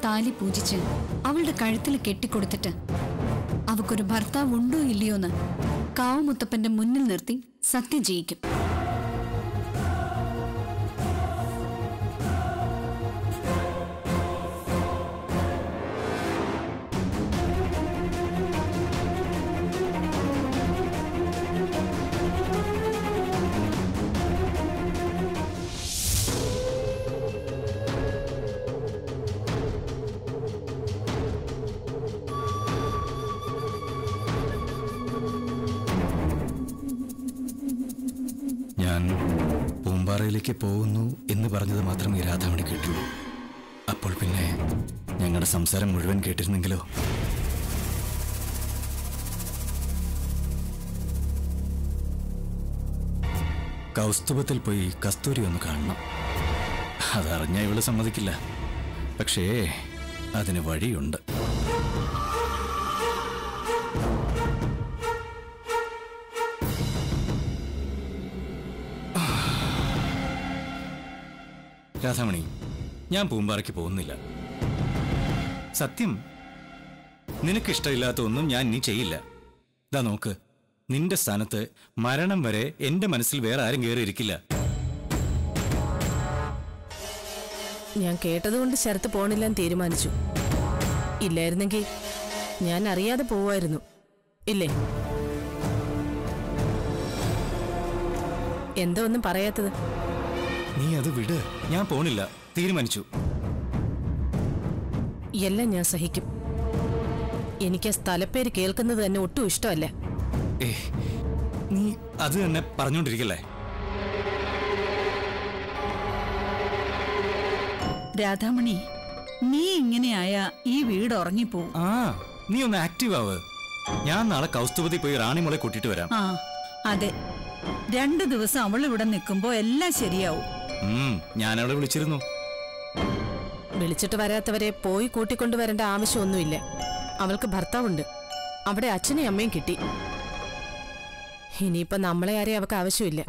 താലി പൂജിച്ച് അവളുടെ കഴുത്തിൽ കെട്ടിക്കൊടുത്തിട്ട് അവക്കൊരു ഭർത്താവ് ഉണ്ടോ ഇല്ലയോന്ന് കാവുമുത്തപ്പന്റെ മുന്നിൽ നിർത്തി സത്യം ചെയ്യിക്കും ഞാൻ പൂമ്പാറയിലേക്ക് പോകുന്നു എന്ന് പറഞ്ഞത് മാത്രമേ രാധാമണി കേട്ടുള്ളൂ അപ്പോൾ പിന്നെ ഞങ്ങളുടെ സംസാരം മുഴുവൻ കേട്ടിരുന്നെങ്കിലോ കൗസ്തുഭത്തിൽ പോയി കസ്തൂരി ഒന്ന് കാണണം അതറിഞ്ഞ ഇവള് സമ്മതിക്കില്ല പക്ഷേ അതിന് വഴിയുണ്ട് രാധാമണി ഞാൻ പൂമ്പാറയ്ക്ക് പോകുന്നില്ല സത്യം നിനക്കിഷ്ടമില്ലാത്ത ഒന്നും ഞാൻ ഇനി ചെയ്യില്ല ഇതാ നോക്ക് നിന്റെ സ്ഥാനത്ത് മരണം വരെ എന്റെ മനസ്സിൽ വേറെ ആരും കയറിയിരിക്കില്ല ഞാൻ കേട്ടതുകൊണ്ട് ശരത്ത് പോണില്ലാന്ന് തീരുമാനിച്ചു ഇല്ലായിരുന്നെങ്കിൽ ഞാൻ അറിയാതെ പോവായിരുന്നു ഇല്ലേ എന്തോ ഒന്നും പറയാത്തത് നീ അത് വിട് ഞാൻ പോണില്ല തീരുമാനിച്ചു എല്ലാം ഞാൻ സഹിക്കും എനിക്ക് ആ സ്ഥലപ്പേര് കേൾക്കുന്നത് തന്നെ ഒട്ടും ഇഷ്ടമല്ല ഏ നീ അത് തന്നെ പറഞ്ഞോണ്ടിരിക്കല്ലേ രാധാമണി നീ ഇങ്ങനെയായ ഈ വീട് ഉറങ്ങിപ്പോവും ആ നീ ഒന്ന് ആക്റ്റീവ് ആവ് ഞാൻ നാളെ കൗസ്തുഭത്തിൽ പോയി റാണിമോളെ കൂട്ടിയിട്ട് വരാം ആ അതെ രണ്ടു ദിവസം അവൾ ഇവിടെ നിൽക്കുമ്പോ എല്ലാം ശരിയാവും ഉം, ഞാൻ അവളെ വിളിച്ചിരുന്നു വിളിച്ചിട്ട് വരാത്തവരെ പോയി കൂട്ടിക്കൊണ്ടുവരേണ്ട ആവശ്യമൊന്നുമില്ല അവൾക്ക് ഭർത്താവുണ്ട് അവിടെ അച്ഛനെയും അമ്മയും കിട്ടി ഇനിയിപ്പോ നമ്മളെ ആരെയും അവൾക്ക് ആവശ്യമില്ല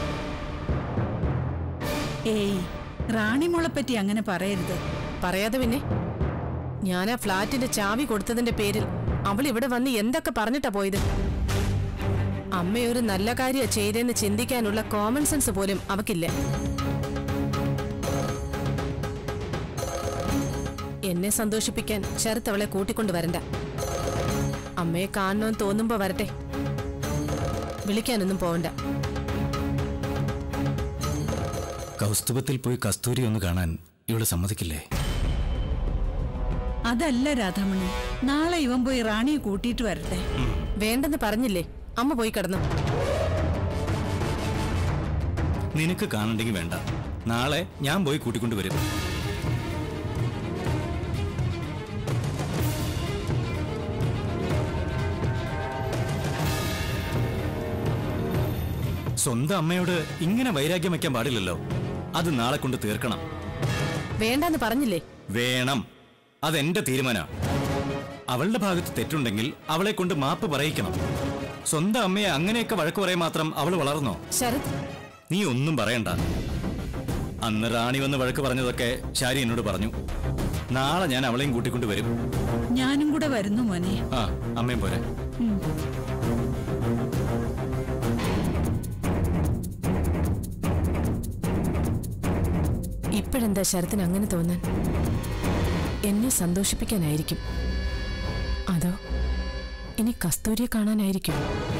ഏയ് റാണിമോളെ പറ്റി അങ്ങനെ പറയരുത് പറയാതെ പിന്നെ ഞാൻ ആ ഫ്ലാറ്റിന്റെ ചാവി കൊടുത്തതിന്റെ പേരിൽ അവൾ ഇവിടെ വന്ന് എന്തൊക്കെ പറഞ്ഞിട്ടാ പോയത് അമ്മയൊരു നല്ല കാര്യ ചെയ്തെന്ന് ചിന്തിക്കാനുള്ള കോമൺ സെൻസ് പോലും അവക്കില്ല എന്നെ സന്തോഷിപ്പിക്കാൻ ശരത്ത് അവളെ കൂട്ടിക്കൊണ്ടു വരണ്ട അമ്മയെ കാണണമെന്ന് തോന്നുമ്പോ വരട്ടെ വിളിക്കാനൊന്നും പോവണ്ട കൗസ്തുഭത്തിൽ പോയി കസ്തൂരി ഒന്ന് കാണാൻ ഇവള് സമ്മതിക്കില്ലേ അതല്ല രാധാമണി നാളെ ഇവൻ പോയി റാണിയെ കൂട്ടിയിട്ട് വരട്ടെ വേണ്ടെന്ന് പറഞ്ഞില്ലേ അമ്മ പോയി കിടന്നു നിനക്ക് കാണണ്ടെങ്കിൽ വേണ്ട നാളെ ഞാൻ പോയി കൂട്ടിക്കൊണ്ടുവരും സ്വന്തം അമ്മയോട് ഇങ്ങനെ വൈരാഗ്യം വയ്ക്കാൻ പാടില്ലല്ലോ അത് നാളെ കൊണ്ട് തീർക്കണം വേണ്ടെന്ന് പറഞ്ഞില്ലേ വേണം അതെന്റെ തീരുമാന അവളുടെ ഭാഗത്ത് തെറ്റുണ്ടെങ്കിൽ അവളെ കൊണ്ട് മാപ്പ് പറയിക്കണം സ്വന്തം അമ്മയെ അങ്ങനെയൊക്കെ വഴക്ക് പറയാൻ മാത്രം അവൾ വളർന്നോ ശരത് നീ ഒന്നും പറയണ്ട അന്ന് റാണി വന്ന് വഴക്ക് പറഞ്ഞതൊക്കെ ശാരി എന്നോട് പറഞ്ഞു നാളെ ഞാൻ അവളെയും കൂട്ടിക്കൊണ്ട് വരും ഞാനും കൂടെ വരുന്നു മോനെ ആ അമ്മയും പോരെ ഇപ്പോഴെന്താ ശരത്തിന് അങ്ങനെ തോന്നാൻ എന്നെ സന്തോഷിപ്പിക്കാനായിരിക്കും അതോ ഇനി കസ്തൂരിയെ കാണാനായിരിക്കും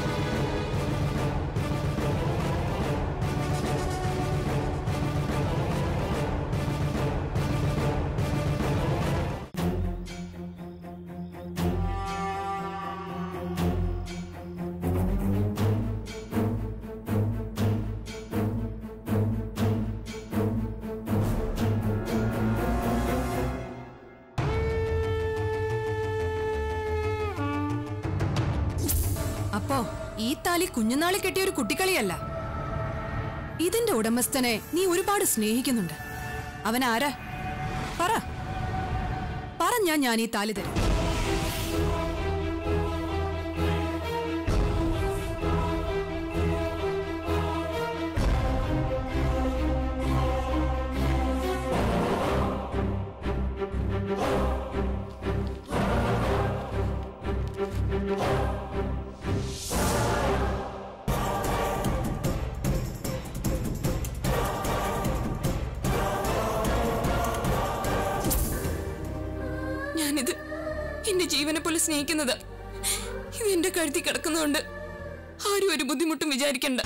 അപ്പോ ഈ താലി കുഞ്ഞുനാളി കെട്ടിയ ഒരു കുട്ടിക്കളിയല്ല ഇതിന്റെ ഉടമസ്ഥനെ നീ ഒരുപാട് സ്നേഹിക്കുന്നുണ്ട് അവൻ ആരാ പറ പറഞ്ഞാ ഞാൻ ഈ താലി തരും ഞാനിത് എന്റെ ജീവനെ പോലെ സ്നേഹിക്കുന്നത് ഇത് എന്റെ കഴുത്തി കിടക്കുന്നതുകൊണ്ട് ആരും ഒരു ബുദ്ധിമുട്ടും വിചാരിക്കണ്ട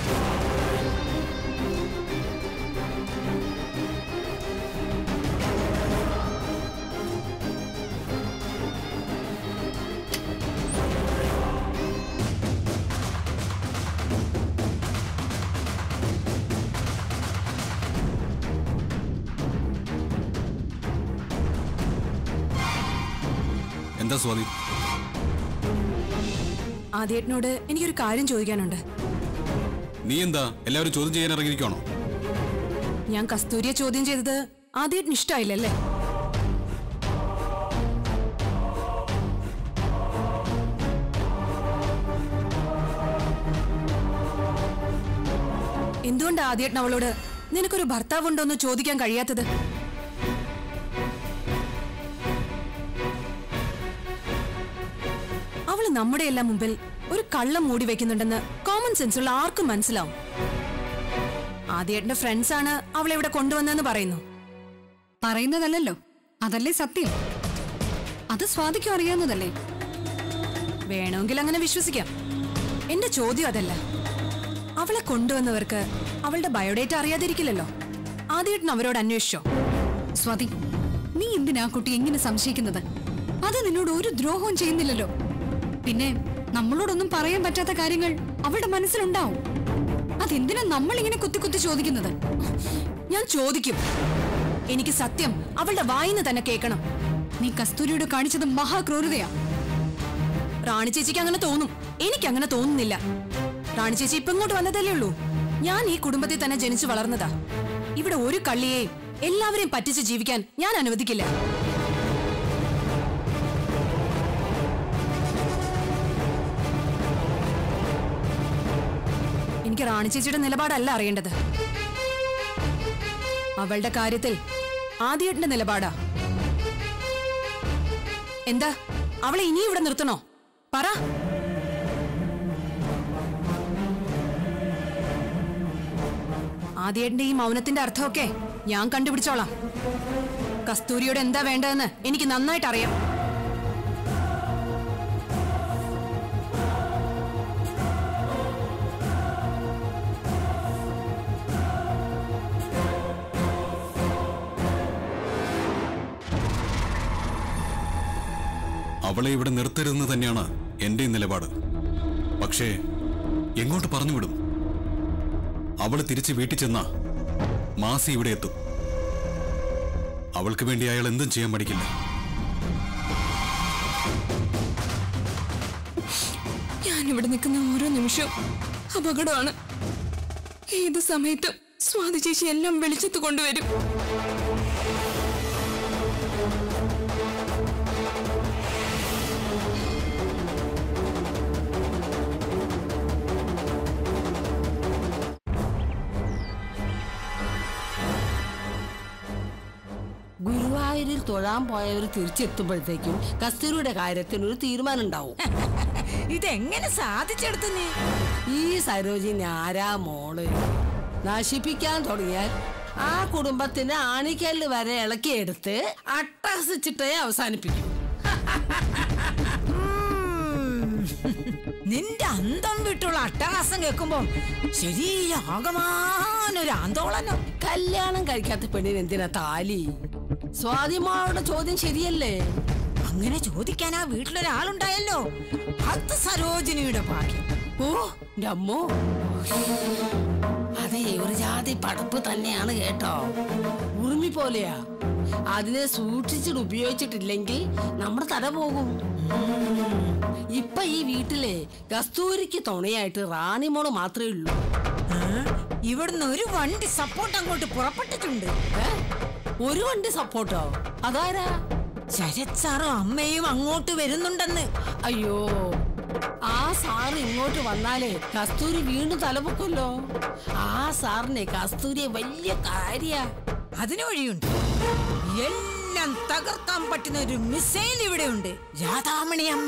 എന്താ സ്വാതി ആദ്യേട്ടനോട് എനിക്കൊരു കാര്യം ചോദിക്കാനുണ്ട് നീ എന്താ എല്ലാവരും ചോദ്യം ചെയ്യാൻ ഇറങ്ങിയിരിക്കണോ ഞാൻ കസ്തൂരിയെ ചോദ്യം ചെയ്തത് ആദ്യേട്ടന് ഇഷ്ടായില്ലല്ലേ എന്തുകൊണ്ട് ആദ്യേട്ടൻ അവളോട് നിനക്കൊരു ഭർത്താവുണ്ടോന്ന് ചോദിക്കാൻ കഴിയാത്തത് അവള് നമ്മുടെ എല്ലാം മുമ്പിൽ ഒരു കള്ളം മൂടി വെക്കുന്നുണ്ടെന്ന് കോമൺ സെൻസ് ഉള്ള ആർക്കും മനസ്സിലാവും ആദ്യേട്ടന്റെ ഫ്രണ്ട്സ് ആണ് അവളെ ഇവിടെ കൊണ്ടുവന്നെന്ന് പറയുന്നു പറയുന്നതല്ലല്ലോ അതല്ലേ സത്യം അത് സ്വാതിക്കും അറിയാവുന്നതല്ലേ വേണമെങ്കിൽ അങ്ങനെ വിശ്വസിക്കാം എന്റെ ചോദ്യം അതല്ല അവളെ കൊണ്ടുവന്നവർക്ക് അവളുടെ ബയോഡേറ്റ അറിയാതിരിക്കില്ലല്ലോ ആദ്യേട്ടൻ അവരോട് അന്വേഷിച്ചോ സ്വാതി നീ എന്തിനാ ആ കുട്ടി എങ്ങനെ സംശയിക്കുന്നത് അത് നിന്നോട് ഒരു ദ്രോഹവും ചെയ്യുന്നില്ലല്ലോ പിന്നെ നമ്മളോടൊന്നും പറയാൻ പറ്റാത്ത കാര്യങ്ങൾ അവളുടെ മനസ്സിലുണ്ടാവും അതെന്തിനാ നമ്മൾ ഇങ്ങനെ കുത്തി കുത്തി ചോദിക്കുന്നത് ഞാൻ ചോദിക്കും എനിക്ക് സത്യം അവളുടെ വായിന്ന് തന്നെ കേൾക്കണം നീ കസ്തൂരിയോട് കാണിച്ചത് മഹാക്രൂരതയാ റാണി ചേച്ചിക്ക് അങ്ങനെ തോന്നും എനിക്ക് അങ്ങനെ തോന്നുന്നില്ല റാണി ചേച്ചി ഇപ്പൊ ഇങ്ങോട്ട് വന്നതല്ലേ ഉള്ളൂ ഞാൻ ഈ കുടുംബത്തിൽ തന്നെ ജനിച്ചു വളർന്നതാ ഇവിടെ ഒരു കള്ളിയെയും എല്ലാവരെയും പറ്റിച്ച് ജീവിക്കാൻ ഞാൻ അനുവദിക്കില്ല എനിക്ക് റാണി ചേച്ചിയുടെ നിലപാടല്ല അറിയേണ്ടത് അവളുടെ കാര്യത്തിൽ ആദ്യേട്ടന്റെ നിലപാടാ എന്താ അവളെ ഇനി ഇവിടെ നിർത്തണോ പറ ആദ്യേട്ടന്റെ ഈ മൗനത്തിന്റെ അർത്ഥമൊക്കെ ഞാൻ കണ്ടുപിടിച്ചോളാം കസ്തൂരിയോട് എന്താ വേണ്ടതെന്ന് എനിക്ക് നന്നായിട്ട് അറിയാം അവളെ ഇവിടെ നിർത്തരുതെന്ന് തന്നെയാണ് എന്റെ നിലപാട് പക്ഷേ എങ്ങോട്ട് പറഞ്ഞുവിടും അവള് തിരിച്ച് വീട്ടിൽ ചെന്ന മാസി ഇവിടെ എത്തും അവൾക്ക് വേണ്ടി അയാൾ എന്തും ചെയ്യാൻ പഠിക്കില്ല ഞാൻ ഇവിടെ നിൽക്കുന്ന ഓരോ നിമിഷവും അപകടമാണ് ഏത് സമയത്തും സ്വാതി ചേച്ചി എല്ലാം വെളിച്ചത്ത് കൊണ്ടുവരും ഗുരുവായൂരിൽ തൊഴാൻ പോയവർ തിരിച്ചെത്തുമ്പോഴത്തേക്കും കസ്തൂരിയുടെ കാര്യത്തിന് ഒരു തീരുമാനം ഉണ്ടാവും ഇതെങ്ങനെ സാധിച്ചെടുത്തു നീ ഈ സരോജിനി ആരാ മോള് നശിപ്പിക്കാൻ തുടങ്ങിയാൽ ആ കുടുംബത്തിന് ആണിക്കല്ല് വരെ ഇളക്കിയെടുത്ത് അട്ടഹസിച്ചിട്ടേ അവസാനിപ്പിക്കും നിന്റെ അന്തം വിട്ടുള്ള അട്ടഹാസം കേൾക്കുമ്പോ ശരിയാകമാനൊരു ആന്തോളനം കല്യാണം കഴിക്കാത്ത പെണ്ണിന് എന്തിനാ താലി സ്വാതിമാരുടെ ചോദ്യം ശരിയല്ലേ അങ്ങനെ ചോദിക്കാൻ ആ വീട്ടിലൊരാളുണ്ടായല്ലോ അത് സരോജിനിയുടെ ഭാഗ്യം ഓ എൻ്റെ അമ്മോ അതെ ഒരു ജാതി പടപ്പ് തന്നെയാണ് കേട്ടോ ഉറുമി പോലെയാ അതിനെ സൂക്ഷിച്ചിട്ട് ഉപയോഗിച്ചിട്ടില്ലെങ്കിൽ നമ്മുടെ തല പോകും ഇപ്പൊ ഈ വീട്ടിലെ കസ്തൂരിക്ക് തുണയായിട്ട് റാണിമോള് മാത്രമേ ഉള്ളൂ ആ, ഇവിടുന്ന് ഒരു വണ്ടി സപ്പോർട്ട് അങ്ങോട്ട് പുറപ്പെട്ടിട്ടുണ്ട് ഏ? ഒരു വണ്ടി സപ്പോർട്ടോ അതാരാ ശരത് സാറും അമ്മയും അങ്ങോട്ട് വരുന്നുണ്ടെന്ന് അയ്യോ ആ സാറ് ഇങ്ങോട്ട് വന്നാലേ കസ്തൂരി വീണ്ടും തലപൊക്കുമല്ലോ ആ സാറിനെ കസ്തൂരിയെ വലിയ കാര്യ അതിന് വഴിയുണ്ട് എല്ലാ എല്ലാം തകർക്കാൻ പറ്റുന്ന ഒരു മിസൈൽ ഇവിടെ ഉണ്ട് രാധാമണി അമ്മ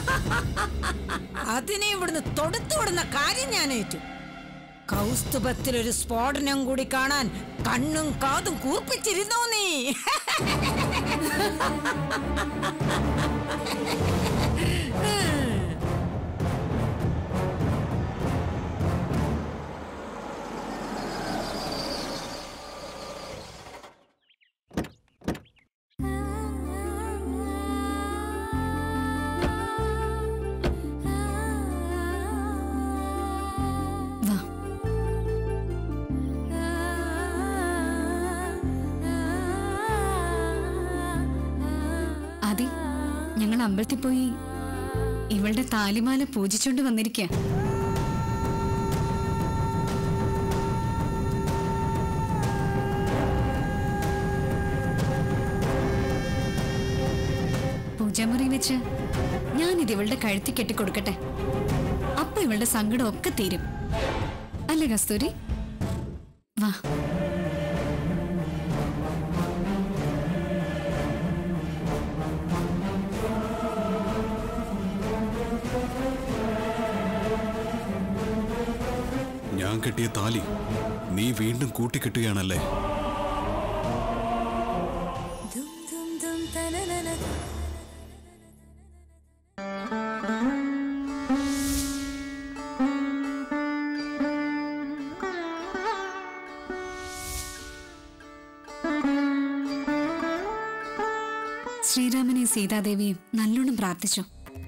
അതിനെ ഇവിടുന്ന് തൊടുത്തു വിടുന്ന കാര്യം ഞാൻ ഏറ്റു കൗസ്തുഭത്തിൽ ഒരു സ്ഫോടനം കൂടി കാണാൻ കണ്ണും കാതും കൂർപ്പിച്ചിരുന്നോ നീ വാ അതെ ഞങ്ങൾ അമ്പലത്തിൽ പോയി ഇവളുടെ താലിമാല പൂജിച്ചോണ്ട് വന്നിരിക്ക പൂജാമുറി വെച്ച് ഞാനിത് ഇവളുടെ കഴുത്തി കെട്ടിക്കൊടുക്കട്ടെ അപ്പൊ ഇവളുടെ സങ്കടം ഒക്കെ തീരും അല്ലേ കസ്തൂരി വാ ഞാൻ കെട്ടിയ താലി നീ വീണ്ടും കൂട്ടിക്കെട്ടുകയാണല്ലേ ശ്രീരാമനെയും സീതാദേവിയും നല്ലോണം പ്രാർത്ഥിച്ചു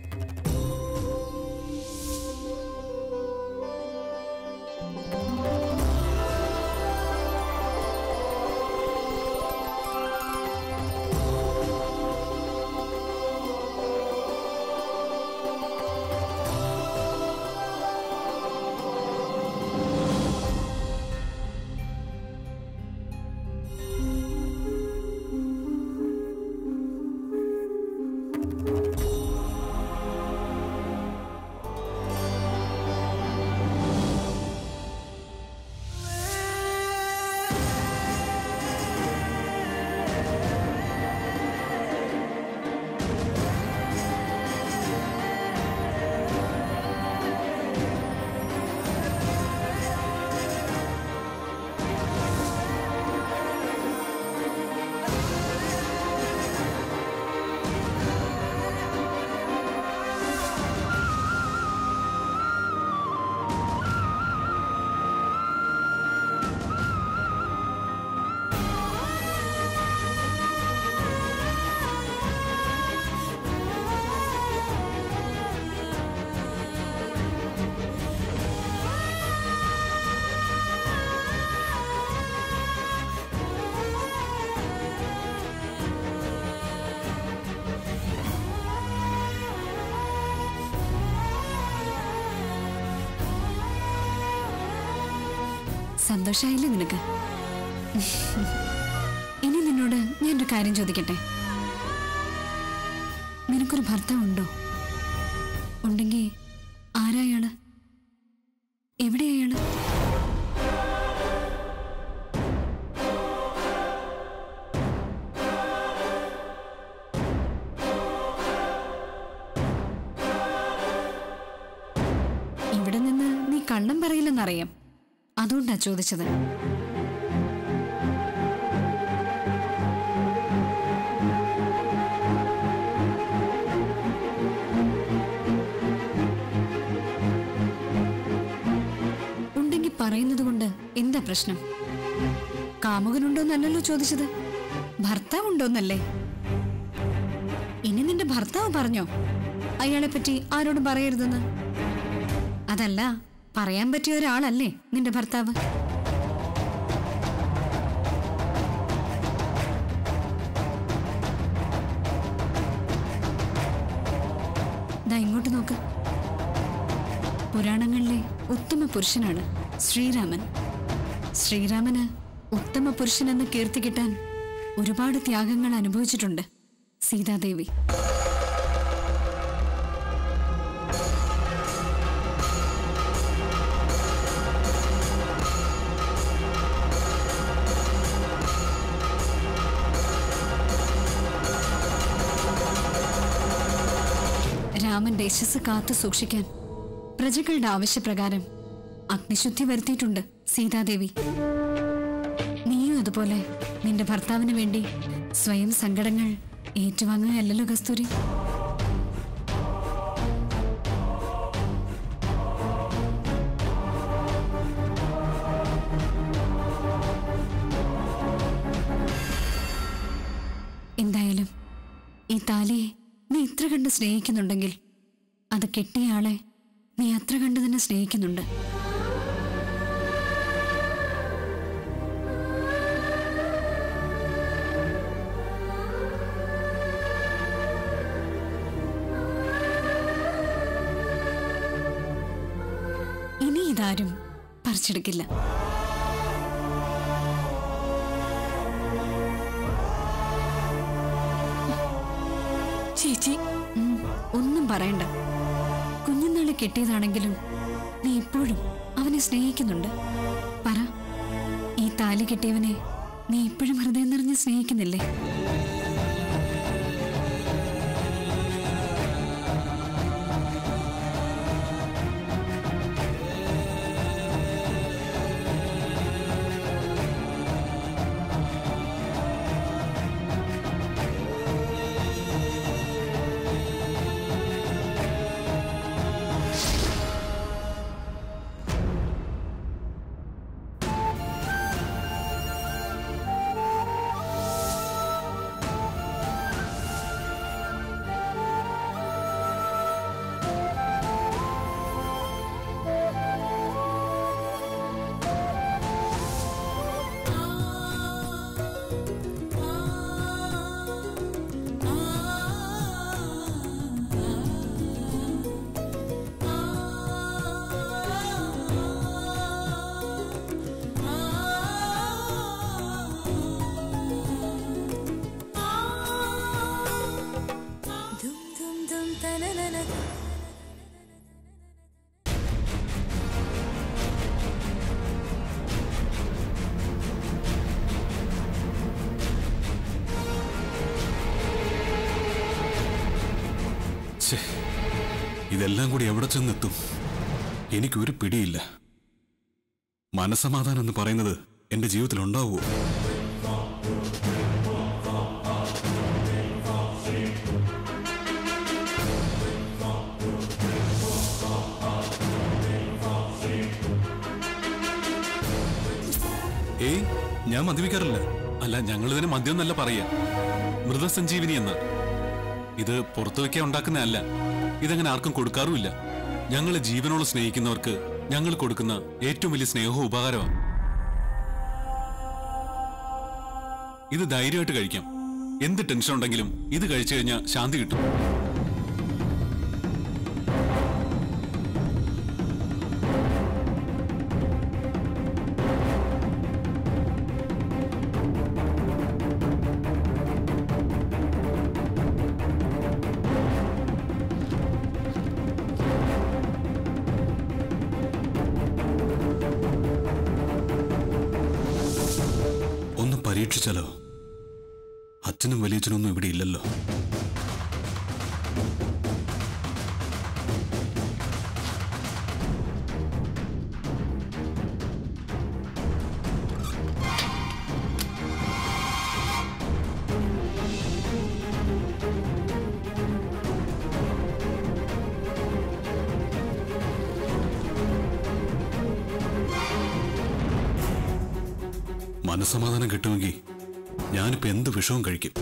സന്തോഷായില്ലേ നിനക്ക് ഇനി നിന്നോട് ഞാനൊരു കാര്യം ചോദിക്കട്ടെ നിനക്കൊരു ഭർത്താവ് ഉണ്ടോ ഉണ്ടെങ്കിൽ ആരായാള് എവിടെയായാള് ഇവിടെ നിന്ന് നീ കള്ളം പറയില്ലെന്നറിയാം അതുകൊണ്ടാ ചോദിച്ചത് ഉണ്ടെങ്കിൽ പറയുന്നത് കൊണ്ട് എന്താ പ്രശ്നം കാമുകനുണ്ടോന്നല്ലല്ലോ ചോദിച്ചത് ഭർത്താവ് ഉണ്ടോന്നല്ലേ ഇനി നിന്റെ ഭർത്താവ് പറഞ്ഞോ അയാളെ പറ്റി ആരോടും പറയരുതെന്ന് അതല്ല പറയാൻ പറ്റിയ ഒരാളല്ലേ നിന്റെ ഭർത്താവ് ദാ ഇങ്ങോട്ട് നോക്ക് പുരാണങ്ങളിലെ ഉത്തമ പുരുഷനാണ് ശ്രീരാമൻ ശ്രീരാമന് ഉത്തമ പുരുഷനെന്ന് കീർത്തി കിട്ടാൻ ഒരുപാട് ത്യാഗങ്ങൾ അനുഭവിച്ചിട്ടുണ്ട് സീതാദേവി രാമന്റെ യശസ് കാത്തു സൂക്ഷിക്കാൻ പ്രജകളുടെ ആവശ്യപ്രകാരം അഗ്നിശുദ്ധി വരുത്തിയിട്ടുണ്ട് സീതാദേവി നീയും അതുപോലെ നിന്റെ ഭർത്താവിന് വേണ്ടി സ്വയം സങ്കടങ്ങൾ ഏറ്റുവാങ്ങുകയല്ലല്ലോ കസ്തൂരി എന്തായാലും ഈ താലിയെ നീ ഇത്ര കണ്ട് സ്നേഹിക്കുന്നുണ്ടെങ്കിൽ അത് കെട്ടിയ ആളെ നീ അത്ര കണ്ട് തന്നെ സ്നേഹിക്കുന്നുണ്ട് ഇനി ഇതാരും പറിച്ചെടുക്കില്ല ചേച്ചി ഉം, ഒന്നും പറയണ്ട കുഞ്ഞുനാളെ കെട്ടിയതാണെങ്കിലും നീ ഇപ്പോഴും അവനെ സ്നേഹിക്കുന്നുണ്ട് പറ ഈ താലി കെട്ടിയവനെ നീ ഇപ്പോഴും ഹൃദയം നിറഞ്ഞ് സ്നേഹിക്കുന്നില്ലേ ഛേ, ഇതെല്ലാം കൂടി എവിടെ ചെന്നെത്തും എനിക്കൊരു പിടിയില്ല മനസമാധാനം എന്ന് പറയുന്നത് എന്റെ ജീവിതത്തിൽ ഉണ്ടാവുമോ ഏയ് ഞാൻ മദ്യപിക്കാറില്ല അല്ല ഞങ്ങൾ ഇതിന് മദ്യം എന്നല്ല പറയാ മൃതസഞ്ജീവിനി എന്ന് ഇത് പുറത്തു വെക്കാൻ ഉണ്ടാക്കുന്നതല്ല ഇതങ്ങനെ ആർക്കും കൊടുക്കാറുമില്ല ഞങ്ങൾ ജീവനോട് സ്നേഹിക്കുന്നവർക്ക് ഞങ്ങൾ കൊടുക്കുന്ന ഏറ്റവും വലിയ സ്നേഹവും ഉപകാരമാണ് ഇത് ധൈര്യമായിട്ട് കഴിക്കാം എന്ത് ടെൻഷൻ ഉണ്ടെങ്കിലും ഇത് കഴിച്ചു കഴിഞ്ഞാൽ ശാന്തി കിട്ടും ഒന്ന് പരീക്ഷിച്ചാലോ അച്ഛനും വലിയച്ഛനൊന്നും ഇവിടെ ഇല്ലല്ലോ മനസമാധാനം കിട്ടുമെങ്കിൽ ഞാനിപ്പോ എന്ത് വിഷവും കഴിക്കും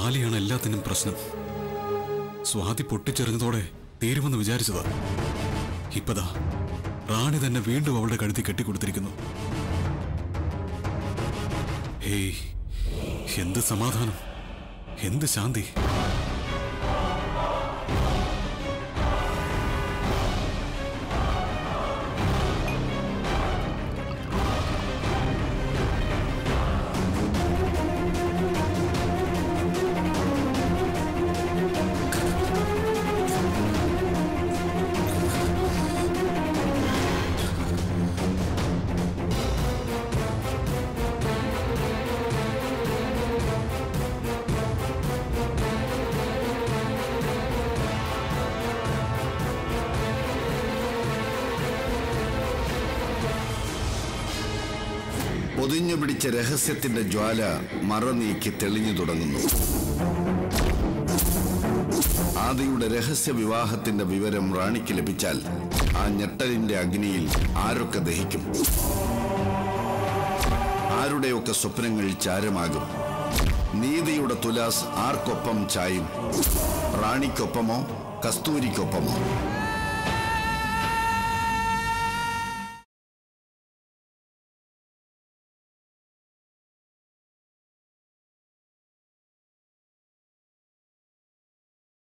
ആലിയാണ് എല്ലാത്തിനും പ്രശ്നം സ്വാതി പൊട്ടിച്ചെറിഞ്ഞതോടെ തീരുമെന്ന് വിചാരിച്ചതാ ഇപ്പതാ റാണി തന്നെ വീണ്ടും അവളുടെ കഴുത്തി കെട്ടിക്കൊടുത്തിരിക്കുന്നു ഹേയ് എന്ത് സമാധാനം എന്ത് ശാന്തി പൊതിഞ്ഞു പിടിച്ച രഹസ്യത്തിന്റെ ജ്വാല മറനീക്കി തെളിഞ്ഞു തുടങ്ങുന്നു ആദിയുടെ രഹസ്യ വിവാഹത്തിന്റെ വിവരം റാണിക്ക് ലഭിച്ചാൽ ആ ഞെട്ടലിന്റെ അഗ്നിയിൽ ആരൊക്കെ ദഹിക്കും ആരുടെയൊക്കെ സ്വപ്നങ്ങൾ ചാരമാകും നീതിയുടെ തുലാസ് ആർക്കൊപ്പം ചായും റാണിക്കൊപ്പമോ കസ്തൂരിക്കൊപ്പമോ